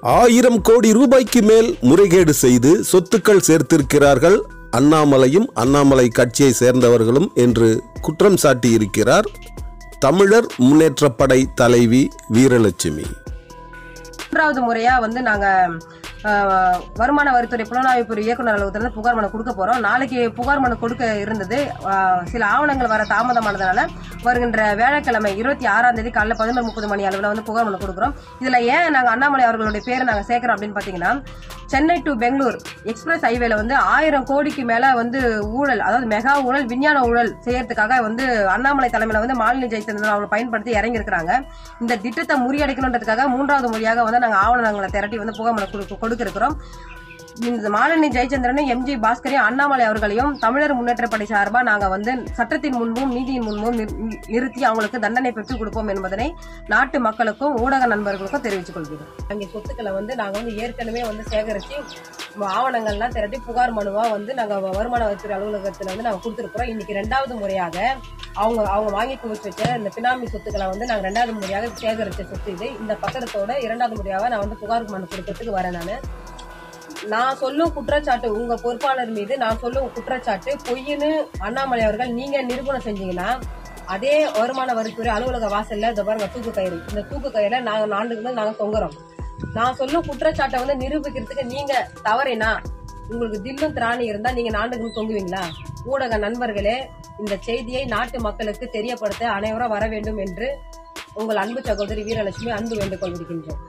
ஆயிரம் கோடி ரூபாய்க்கு மேல் முறைகேடு செய்து சொத்துக்கள் சேர்த்திருக்கிறார்கள் அண்ணாமலையும் அண்ணாமலை கட்சியை சேர்ந்தவர்களும் என்று குற்றம் சாட்டியிருக்கிறார் தமிழர் முன்னேற்றப்படை தலைவி வீரலட்சுமி மூன்றாவது முறையா வந்து நாங்க அஹ், வருமான வரித்துறை புலனாய்வு இயக்குனர் அலுவலகத்துல இருந்து புகார் மனு கொடுக்க போறோம் நாளைக்கு புகார் மனு கொடுக்க இருந்தது அஹ், சில ஆவணங்கள் வர தாமதமானதுனால வருகின்ற வேலைக்கிழமை இருபத்தி ஆறாம் தேதி காலைல பதினொரு முப்பது மணி அளவில் வந்து புகார் மனு கொடுக்குறோம் இதுல ஏன் நாங்க அண்ணாமலை அவர்களுடைய பேரை நாங்க சேர்க்கிறோம் அப்படின்னு பாத்தீங்கன்னா சென்னை டு பெங்களூர் எக்ஸ்பிரஸ் ஹைவேல வந்து ஆயிரம் கோடிக்கு மேல வந்து ஊழல் அதாவது மெகா ஊழல் விஞ்ஞான ஊழல் செய்யறதுக்காக வந்து அண்ணாமலை தலைமையில வந்து மாலினி ஜெயச்சந்திரன் அவங்களை பயன்படுத்தி இறங்கி இருக்கிறாங்க இந்த திட்டத்தை முறியடிக்கணுன்றதுக்காக மூன்றாவது முறையாக வந்து நாங்க ஆவணங்களை திரட்டி வந்து புகைமலை கொடுக்க இருக்கிறோம் இந்த மாலினி ஜெயச்சந்திரனும் எம்ஜி பாஸ்கரையும் அண்ணாமலை அவர்களையும் தமிழர் முன்னேற்றப்படை சார்பா நாங்க வந்து சட்டத்தின் முன்பும் நீதியின் முன்பும் நிறு- நிறுத்தி அவங்களுக்கு தண்டனை பெற்றுக் கொடுப்போம் என்பதனை நாட்டு மக்களுக்கும் ஊடக நண்பர்களுக்கும் தெரிவித்துக் கொள்கிறோம் அங்கே சொத்துக்களை வந்து நாங்க வந்து ஏற்கனவே வந்து சேகரிச்சு ஆவணங்கள்லாம் திரட்டி புகார் மனுவா வந்து நாங்க வருமான வரித்துறை அலுவலகத்துல வந்து நாங்க கொடுத்திருக்கிறோம் இன்னைக்கு ரெண்டாவது முறையாக அவங்க அவங்க வாங்கி குவிச்சு வச்ச இந்த பினாமி சொத்துக்களை வந்து நாங்க ரெண்டாவது முறையாக சேகரிச்ச சொத்து இது இந்த பத்திரத்தோட இரண்டாவது முறையாக நான் வந்து புகார் மனு கொடுக்கறதுக்கு வரேன் நானு நான் சொல்லும் குற்றச்சாட்டு உங்க பொறுப்பாளர் மீது நான் சொல்லும் குற்றச்சாட்டு பொய்ன்னு அண்ணாமலை அவர்கள் நீங்க நிரூபணம் செஞ்சீங்கன்னா அதே வருமான வரித்துறை அலுவலக வாசல்ல இந்த பாருங்க தூக்கு கயிறு இந்த தூக்கு கயிறுல நாங்க நாண்டுக்கு மேல் நாங்க தொங்குறோம் நான் சொல்லும் குற்றச்சாட்டை வந்து நிரூபிக்கிறதுக்கு நீங்க தவறினா உங்களுக்கு தில்லும் திராணி இருந்தா நீங்க நாண்டுக்கு மேல் தொங்குவீங்களா ஊடக நண்பர்களே இந்த செய்தியை நாட்டு மக்களுக்கு தெரியப்படுத்த அனைவரும் வர வேண்டும் என்று உங்கள் அன்பு சகோதரி வீரலட்சுமி அன்பு வேண்டுகோள் விடுக்கின்றேன்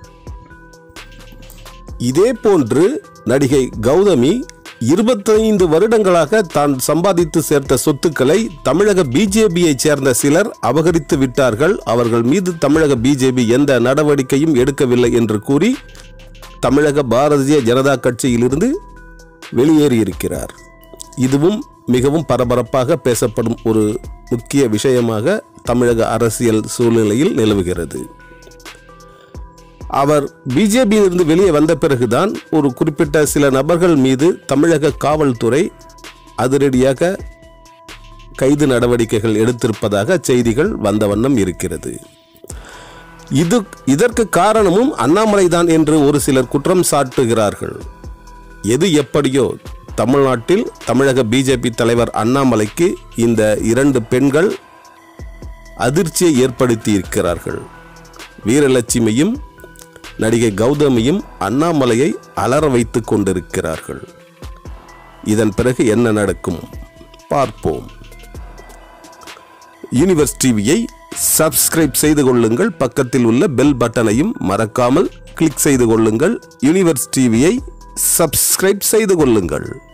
இதே போன்று நடிகை கௌதமி இருபத்தைந்து வருடங்களாக தான் சம்பாதித்து சேர்த்த சொத்துக்களை தமிழக பிஜேபியைச் சேர்ந்த சிலர் அபகரித்து விட்டார்கள் அவர்கள் மீது தமிழக பிஜேபி எந்த நடவடிக்கையும் எடுக்கவில்லை என்று கூறி தமிழக பாரதிய ஜனதா கட்சியிலிருந்து வெளியேறியிருக்கிறார் இதுவும் மிகவும் பரபரப்பாக பேசப்படும் ஒரு முக்கிய விஷயமாக தமிழக அரசியல் சூழ்நிலையில் நிலவுகிறது அவர் பிஜேபியிலிருந்து வெளியே வந்த பிறகுதான் ஒரு குறிப்பிட்ட சில நபர்கள் மீது தமிழக காவல்துறை அதிரடியாக கைது நடவடிக்கைகள் எடுத்திருப்பதாக செய்திகள் வந்த வண்ணம் இருக்கிறது இது இதற்கு காரணமும் அண்ணாமலைதான் என்று ஒரு சிலர் குற்றம் சாட்டுகிறார்கள் எது எப்படியோ தமிழ்நாட்டில் தமிழக பிஜேபி தலைவர் அண்ணாமலைக்கு இந்த இரண்டு பெண்கள் அதிர்ச்சியை ஏற்படுத்தி இருக்கிறார்கள் வீரலட்சுமியும் நடிகை கௌதமியும் அண்ணாமலையை அலற வைத்துக் கொண்டிருக்கிறார்கள் இதன் பிறகு என்ன நடக்கும் பார்ப்போம் யூனிவர்ஸ் டிவியை சப்ஸ்கிரைப் செய்து கொள்ளுங்கள் பக்கத்தில் உள்ள பெல் பட்டனையும் மறக்காமல் கிளிக் செய்து கொள்ளுங்கள் யூனிவர்ஸ் டிவியை சப்ஸ்கிரைப் செய்து கொள்ளுங்கள்